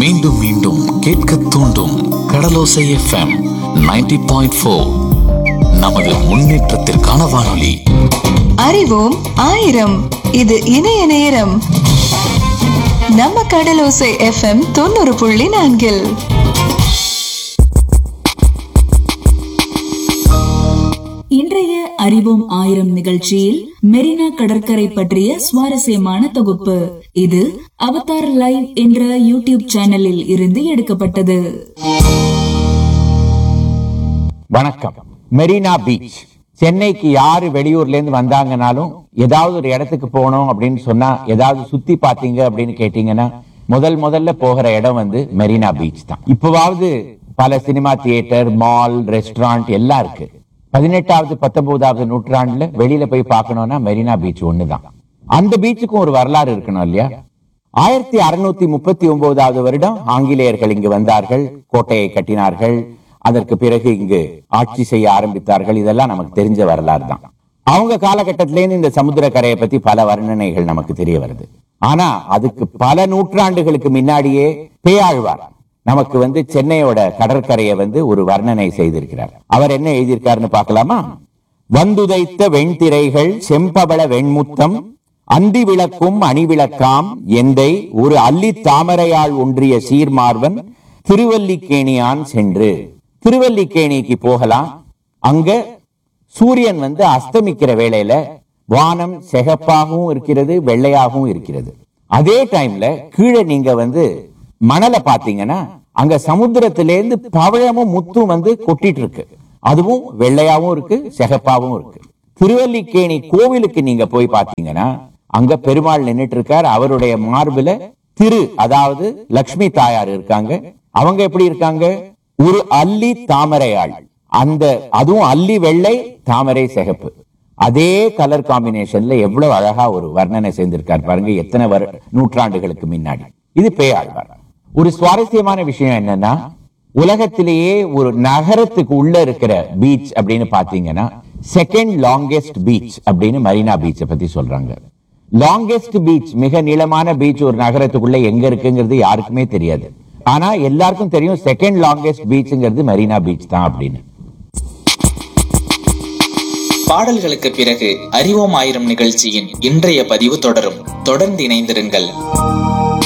மீண்டும் மீண்டும் கேட்க தூண்டும் கடலோசை எஃப்எம் 90.4 பாயிண்ட் ஃபோர் நமது முன்னேற்றத்திற்கான வானொலி அறிவோம் ஆயிரம் இது இணைய நேரம் நம்ம கடலோசை எஃப்எம் தொண்ணூறு புள்ளி நான்கில் இன்றைய அறிவோம் ஆயிரம் நிகழ்ச்சியில் மெரினா கடற்கரை பற்றிய சுவாரஸ்யமான தொகுப்பு இது அவதார் லைவ் என்ற யூடியூப் சேனலில் இருந்து எடுக்கப்பட்டது வணக்கம் மெரினா பீச் சென்னைக்கு யாரு வெளியூர்ல இருந்து வந்தாங்கனாலும் ஏதாவது ஒரு இடத்துக்கு போகணும் அப்படின்னு சொன்னா ஏதாவது சுத்தி பாத்தீங்க அப்படின்னு கேட்டீங்கன்னா முதல் முதல்ல போகிற இடம் வந்து மெரினா பீச் தான் இப்பவாவது பல சினிமா தியேட்டர் மால் ரெஸ்டாரண்ட் எல்லாம் இருக்கு பதினெட்டாவது பத்தொன்பதாவது நூற்றாண்டுல வெளியில போய் பார்க்கணும்னா மெரினா பீச் ஒண்ணுதான் அந்த பீச்சுக்கும் ஒரு வரலாறு இருக்கணும் இல்லையா ஆயிரத்தி அறுநூத்தி முப்பத்தி ஒன்பதாவது வருடம் ஆங்கிலேயர்கள் இங்கு வந்தார்கள் கோட்டையை கட்டினார்கள் அதற்கு பிறகு இங்கு ஆட்சி செய்ய ஆரம்பித்தார்கள் இதெல்லாம் நமக்கு தெரிஞ்ச வரலாறு தான் அவங்க காலகட்டத்திலேருந்து இந்த சமுத்திர கரையை பத்தி பல வர்ணனைகள் நமக்கு தெரிய வருது ஆனா அதுக்கு பல நூற்றாண்டுகளுக்கு முன்னாடியே பேயாழ்வார் நமக்கு வந்து சென்னையோட கடற்கரையை வந்து ஒரு வர்ணனை செய்திருக்கிறார் அவர் என்ன எழுதியிருக்காருன்னு பார்க்கலாமா வந்துதைத்த வெண்திரைகள் செம்பவள வெண்முத்தம் அந்தி விளக்கும் அணிவிளக்காம் எந்தை ஒரு அல்லி தாமரையாள் ஒன்றிய சீர்மார்வன் திருவல்லிக்கேணியான் சென்று திருவல்லிக்கேணிக்கு போகலாம் அங்க சூரியன் வந்து அஸ்தமிக்கிற வேளையில வானம் செகப்பாகவும் இருக்கிறது வெள்ளையாகவும் இருக்கிறது அதே டைம்ல கீழே நீங்க வந்து மணலை பாத்தீங்கன்னா அங்க சமுத்திரத்திலேருந்து பவழமும் முத்தும் வந்து கொட்டிட்டு இருக்கு அதுவும் வெள்ளையாவும் இருக்கு செகப்பாவும் இருக்கு திருவல்லிக்கேணி கோவிலுக்கு நீங்க போய் பாத்தீங்கன்னா அங்க பெருமாள் நின்னுட்டு இருக்கார் அவருடைய மார்புல திரு அதாவது லக்ஷ்மி தாயார் இருக்காங்க அவங்க எப்படி இருக்காங்க ஒரு அல்லி தாமரையாள் அந்த அதுவும் அல்லி வெள்ளை தாமரை சிகப்பு அதே கலர் காம்பினேஷன்ல எவ்வளவு அழகா ஒரு வர்ணனை செய்திருக்கார் பாருங்க எத்தனை வரு நூற்றாண்டுகளுக்கு முன்னாடி இது பேயாழ்வார் ஒரு சுவாரஸ்யமான விஷயம் என்னன்னா உலகத்திலேயே ஒரு நகரத்துக்கு உள்ள இருக்கிற பீச் அப்படின்னு பாத்தீங்கன்னா செகண்ட் லாங்கெஸ்ட் பீச் அப்படின்னு மரீனா பீச்சை பத்தி சொல்றாங்க லாங்கெஸ்ட் பீச் மிக நீளமான பீச் ஒரு நகரத்துக்குள்ள எங்க இருக்குங்கிறது யாருக்குமே தெரியாது ஆனா எல்லாருக்கும் தெரியும் செகண்ட் லாங்கெஸ்ட் பீச்ங்கிறது மரீனா பீச் தான் அப்படின்னு பாடல்களுக்கு பிறகு அறிவோம் ஆயிரம் நிகழ்ச்சியின் இன்றைய பதிவு தொடரும் தொடர்ந்து இணைந்திருங்கள்